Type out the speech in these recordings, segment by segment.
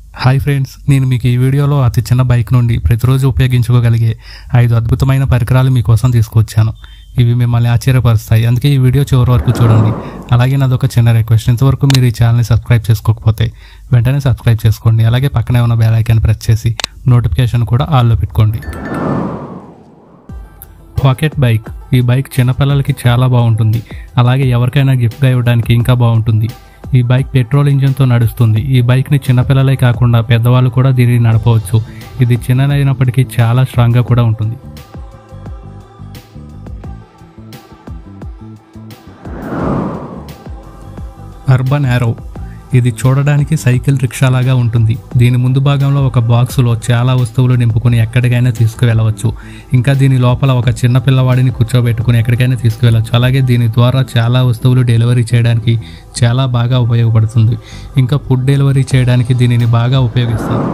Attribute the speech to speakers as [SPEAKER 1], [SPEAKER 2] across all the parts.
[SPEAKER 1] hi friends నేను మీకు ఈ వీడియోలో అతి చిన్న బైక్ నుండి ప్రతిరోజు ఉపయోగించుకోగలిగే ఐదు అద్భుతమైన పరికరాలు మీకోసం తీసుకొచ్చాను ఇవి మిమ్మల్ని ఆశ్చర్యపరుస్తాయి అందుకే ఈ వీడియో చివరి వరకు చూడండి అలాగే నాదొక చిన్న రిక్వెస్ట్ ఇంతవరకు మీరు ఈ ఛానల్ని సబ్స్క్రైబ్ చేసుకోకపోతే వెంటనే సబ్స్క్రైబ్ చేసుకోండి అలాగే పక్కనే ఉన్న బెల్ ఐకాన్ ప్రెస్ చేసి నోటిఫికేషన్ కూడా ఆల్లో పెట్టుకోండి పాకెట్ బైక్ ఈ బైక్ చిన్నపిల్లలకి చాలా బాగుంటుంది అలాగే ఎవరికైనా గిఫ్ట్గా ఇవ్వడానికి ఇంకా బాగుంటుంది ఈ బైక్ పెట్రోల్ ఇంజిన్తో నడుస్తుంది ఈ బైక్ని చిన్నపిల్లలే కాకుండా పెద్దవాళ్ళు కూడా దీనిని నడపవచ్చు ఇది చిన్నదైనప్పటికీ చాలా స్ట్రాంగ్గా కూడా ఉంటుంది అర్బన్ యారో ఇది చూడడానికి సైకిల్ రిక్షాలాగా ఉంటుంది దీని ముందు భాగంలో ఒక బాక్సులో చాలా వస్తువులు నింపుకొని ఎక్కడికైనా తీసుకువెళ్ళవచ్చు ఇంకా దీని లోపల ఒక చిన్న పిల్లవాడిని కూర్చోబెట్టుకుని ఎక్కడికైనా తీసుకువెళ్ళవచ్చు అలాగే దీని ద్వారా చాలా వస్తువులు డెలివరీ చేయడానికి చాలా బాగా ఉపయోగపడుతుంది ఇంకా ఫుడ్ డెలివరీ చేయడానికి దీనిని బాగా ఉపయోగిస్తారు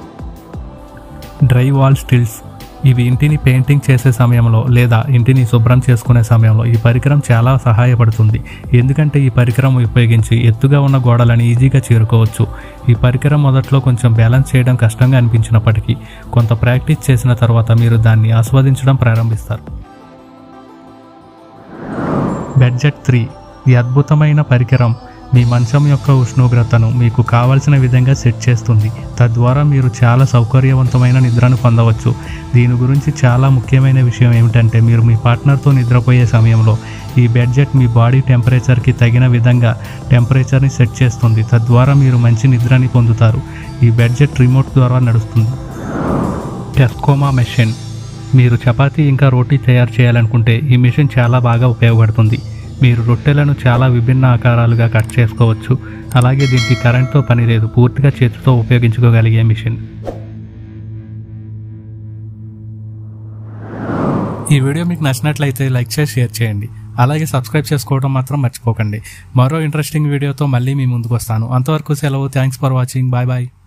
[SPEAKER 1] డ్రై వాల్ స్టిల్స్ ఇవి ఇంటిని పెయింటింగ్ చేసే సమయంలో లేదా ఇంటిని శుభ్రం చేసుకునే సమయంలో ఈ పరికరం చాలా సహాయపడుతుంది ఎందుకంటే ఈ పరికరం ఉపయోగించి ఎత్తుగా ఉన్న గోడలను ఈజీగా చేరుకోవచ్చు ఈ పరికరం మొదట్లో కొంచెం బ్యాలెన్స్ చేయడం కష్టంగా అనిపించినప్పటికీ కొంత ప్రాక్టీస్ చేసిన తర్వాత మీరు దాన్ని ఆస్వాదించడం ప్రారంభిస్తారు బెడ్జెట్ త్రీ ఈ అద్భుతమైన పరికరం మీ మంచం యొక్క ఉష్ణోగ్రతను మీకు కావలసిన విధంగా సెట్ చేస్తుంది తద్వారా మీరు చాలా సౌకర్యవంతమైన నిద్రను పొందవచ్చు దీని గురించి చాలా ముఖ్యమైన విషయం ఏమిటంటే మీరు మీ పార్ట్నర్తో నిద్రపోయే సమయంలో ఈ బెడ్జెట్ మీ బాడీ టెంపరేచర్కి తగిన విధంగా టెంపరేచర్ని సెట్ చేస్తుంది తద్వారా మీరు మంచి నిద్రని పొందుతారు ఈ బెడ్జెట్ రిమోట్ ద్వారా నడుస్తుంది టెస్కోమా మెషిన్ మీరు చపాతీ ఇంకా రోటీ తయారు చేయాలనుకుంటే ఈ మిషన్ చాలా బాగా ఉపయోగపడుతుంది మీరు రొట్టెలను చాలా విభిన్న ఆకారాలుగా కట్ చేసుకోవచ్చు అలాగే దీనికి కరెంట్తో పని లేదు పూర్తిగా చేతితో ఉపయోగించుకోగలిగే మిషన్ ఈ వీడియో మీకు నచ్చినట్లయితే లైక్ చేసి షేర్ చేయండి అలాగే సబ్స్క్రైబ్ చేసుకోవడం మాత్రం మర్చిపోకండి మరో ఇంట్రెస్టింగ్ వీడియోతో మళ్ళీ మీ ముందుకు వస్తాను అంతవరకు సెలవు thanks for watching bye bye